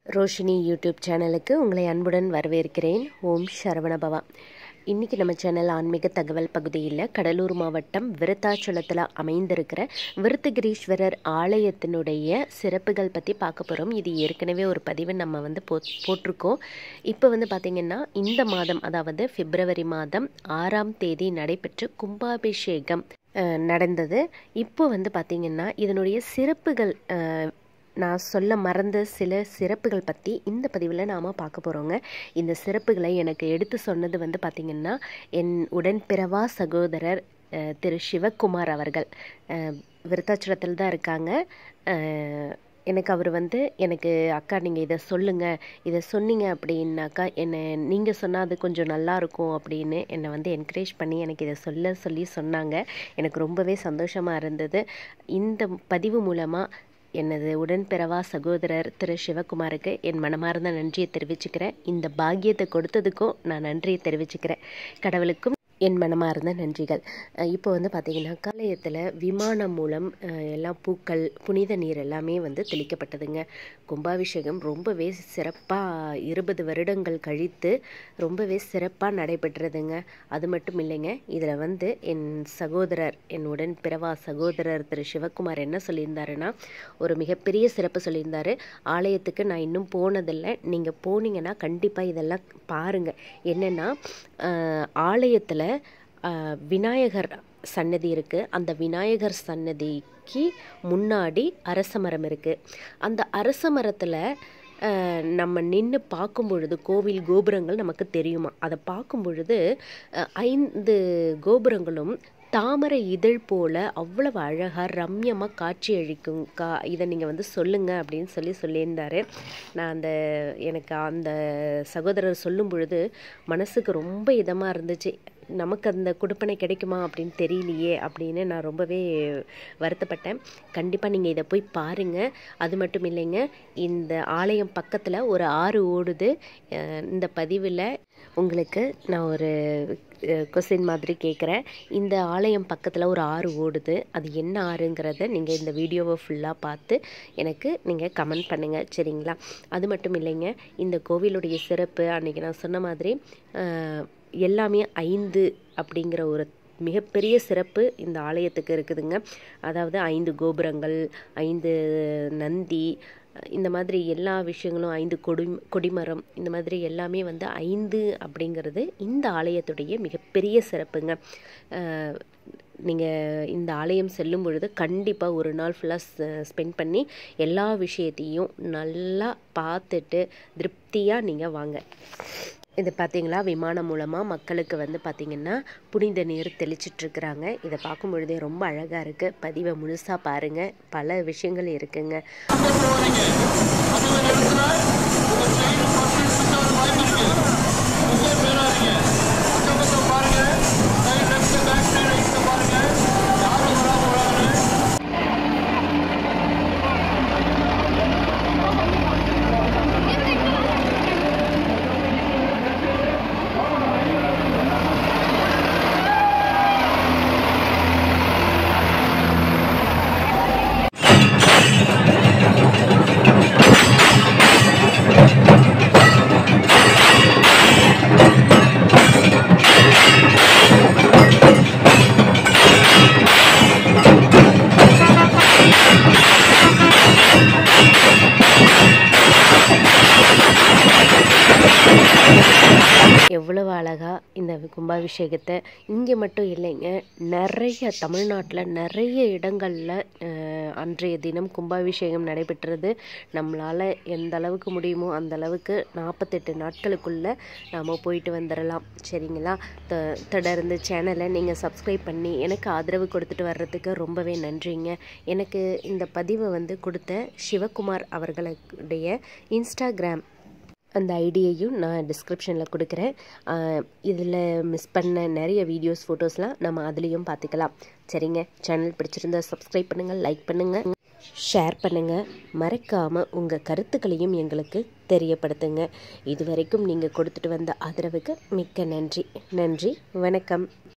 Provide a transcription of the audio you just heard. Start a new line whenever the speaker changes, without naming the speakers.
Roshini YouTube சேனலுக்கு உங்களை அன்புடன் வரவேற்கிறேன் ஓம் சரவணபவா இன்றைக்கி நம்ம சேனல் ஆன்மீக தகவல் பகுதியில் கடலூர் மாவட்டம் விருத்தாச்சலத்தில் அமைந்திருக்கிற விருத்தகிரீஸ்வரர் ஆலயத்தினுடைய சிறப்புகள் பற்றி பார்க்க போகிறோம் இது ஏற்கனவே ஒரு பதிவு நம்ம வந்து போ போட்டிருக்கோம் இப்போ வந்து பார்த்திங்கன்னா இந்த மாதம் அதாவது பிப்ரவரி மாதம் ஆறாம் தேதி நடைபெற்ற கும்பாபிஷேகம் அஹ், நடந்தது இப்போ வந்து பார்த்திங்கன்னா இதனுடைய சிறப்புகள் அஹ், நான் சொல்ல மறந்த சில சிறப்புகள் பற்றி இந்த பதிவில் நாம் பார்க்க போகிறோங்க இந்த சிறப்புகளை எனக்கு எடுத்து சொன்னது வந்து பார்த்திங்கன்னா என் உடன்பிறவா சகோதரர் அஹ், திரு சிவக்குமார் அவர்கள் அஹ், விருத்தாச்சலத்தில் தான் இருக்காங்க அஹ், எனக்கு அவர் வந்து எனக்கு அக்கா நீங்கள் இதை சொல்லுங்கள் இதை சொன்னீங்க அப்படின்னாக்கா என்னை நீங்கள் சொன்னால் அது கொஞ்சம் நல்லா இருக்கும் அப்படின்னு என்னை வந்து என்கரேஜ் பண்ணி எனக்கு இதை சொல்ல சொல்லி சொன்னாங்க எனக்கு ரொம்பவே சந்தோஷமாக இருந்தது இந்த பதிவு மூலமாக எனது உடன்பிறவா சகோதரர் திரு சிவகுமாருக்கு என் மனமார்ந்த நன்றியை தெரிவிச்சுக்கிறேன் இந்த பாக்கியத்தை கொடுத்ததுக்கும் நான் நன்றியை தெரிவிச்சுக்கிறேன் கடவுளுக்கும் என் மனமார்ந்த நன்றிகள் அஹ் இப்போ வந்து பார்த்திங்கன்னா காலயத்தில் விமானம் மூலம் அஹ், எல்லாம் பூக்கள் புனித நீர் எல்லாமே வந்து தெளிக்கப்பட்டதுங்க கும்பாபிஷேகம் ரொம்பவே சிறப்பாக இருபது வருடங்கள் கழித்து ரொம்பவே சிறப்பாக நடைபெற்றதுங்க அது மட்டும் இல்லைங்க இதில் வந்து என் சகோதரர் என் உடன் பிறவா சகோதரர் திரு சிவகுமார் என்ன சொல்லியிருந்தாருன்னா ஒரு மிகப்பெரிய சிறப்பு சொல்லியிருந்தாரு ஆலயத்துக்கு நான் இன்னும் போனதில்லை நீங்கள் போனீங்கன்னா கண்டிப்பாக இதெல்லாம் பாருங்கள் என்னென்னா ஆலயத்தில் விநாயகர் சன்னதி இருக்குது அந்த விநாயகர் சன்னதிக்கு முன்னாடி அரச மரம் இருக்குது அந்த அரச மரத்தில் அஹ், நம்ம நின்று பார்க்கும் பொழுது கோவில் கோபுரங்கள் நமக்கு தெரியுமா அதை பார்க்கும் பொழுது அஹ், ஐந்து கோபுரங்களும் தாமரை இதழ் போல அவ்வளவு அழகாக ரம்யமாக காட்சி அளிக்கும் கா இதை நீங்கள் வந்து சொல்லுங்க அப்படின்னு சொல்லி சொல்லியிருந்தாரு நான் அந்த எனக்கு அந்த சகோதரர் சொல்லும் பொழுது மனசுக்கு ரொம்ப இதமாக இருந்துச்சு நமக்கு அந்த கொடுப்பனை கிடைக்குமா அப்படின்னு தெரியலையே அப்படின்னு நான் ரொம்பவே வருத்தப்பட்டேன் கண்டிப்பாக நீங்கள் இதை போய் பாருங்கள் அது மட்டும் இல்லைங்க இந்த ஆலயம் பக்கத்தில் ஒரு ஆறு ஓடுது அஹ் இந்த பதிவில் உங்களுக்கு நான் ஒரு கொஸ்டின் மாதிரி கேட்குறேன் இந்த ஆலயம் பக்கத்தில் ஒரு ஆறு ஓடுது அது என்ன ஆறுங்கிறத நீங்கள் இந்த வீடியோவை ஃபுல்லாக பார்த்து எனக்கு நீங்கள் கமெண்ட் பண்ணுங்கள் சரிங்களா அது மட்டும் இல்லைங்க இந்த கோவிலுடைய சிறப்பு அன்றைக்கி நான் சொன்ன மாதிரி அஹ், எல்லாமே ஐந்து அப்படிங்கிற ஒரு மிகப்பெரிய சிறப்பு இந்த ஆலயத்துக்கு இருக்குதுங்க அதாவது ஐந்து கோபுரங்கள் ஐந்து நந்தி இந்த மாதிரி எல்லா விஷயங்களும் ஐந்து கொடி கொடிமரம் இந்த மாதிரி எல்லாமே வந்து ஐந்து அப்படிங்கிறது இந்த ஆலயத்துடைய மிகப்பெரிய சிறப்புங்க நீங்கள் இந்த ஆலயம் செல்லும் பொழுது கண்டிப்பாக ஒரு நாள் ஃபுல்லாக ஸ்பெண்ட் பண்ணி எல்லா விஷயத்தையும் நல்லா பார்த்துட்டு திருப்தியாக நீங்கள் வாங்க இது பார்த்தீங்களா விமானம் மூலமாக மக்களுக்கு வந்து பார்த்திங்கன்னா புனித நீர் தெளிச்சிட்ருக்குறாங்க இதை பார்க்கும் பொழுதே ரொம்ப அழகாக இருக்குது பதிவை முழுசாக பாருங்கள் பல விஷயங்கள் இருக்குங்க எவ்வளவு அழகாக இந்த கும்பாபிஷேகத்தை இங்கே மட்டும் இல்லைங்க நிறைய தமிழ்நாட்டில் நிறைய இடங்களில் அஹ், அன்றைய தினம் கும்பாபிஷேகம் நடைபெற்றது நம்மளால் எந்த அளவுக்கு முடியுமோ அந்த அளவுக்கு நாற்பத்தெட்டு நாட்களுக்குள்ளே நாம் போயிட்டு வந்துடலாம் சரிங்களா த- தொடர்ந்து சேனலை நீங்கள் சப்ஸ்கிரைப் பண்ணி எனக்கு ஆதரவு கொடுத்துட்டு வர்றதுக்கு ரொம்பவே நன்றிங்க எனக்கு இந்த பதிவை வந்து கொடுத்த சிவகுமார் அவர்களுடைய இன்ஸ்டாகிராம் அந்த ஐடியையும் நான் டிஸ்கிரிப்ஷனில் கொடுக்குறேன் இதில் மிஸ் பண்ண நிறைய வீடியோஸ் ஃபோட்டோஸ்லாம் நம்ம அதுலேயும் பார்த்துக்கலாம் சரிங்க சேனல் பிடிச்சிருந்தா சப்ஸ்கிரைப் பண்ணுங்கள் லைக் பண்ணுங்கள் ஷேர் பண்ணுங்கள் மறக்காமல் உங்கள் கருத்துக்களையும் எங்களுக்கு தெரியப்படுத்துங்க இதுவரைக்கும் நீங்கள் கொடுத்துட்டு வந்த ஆதரவுக்கு மிக்க நன்றி நன்றி வணக்கம்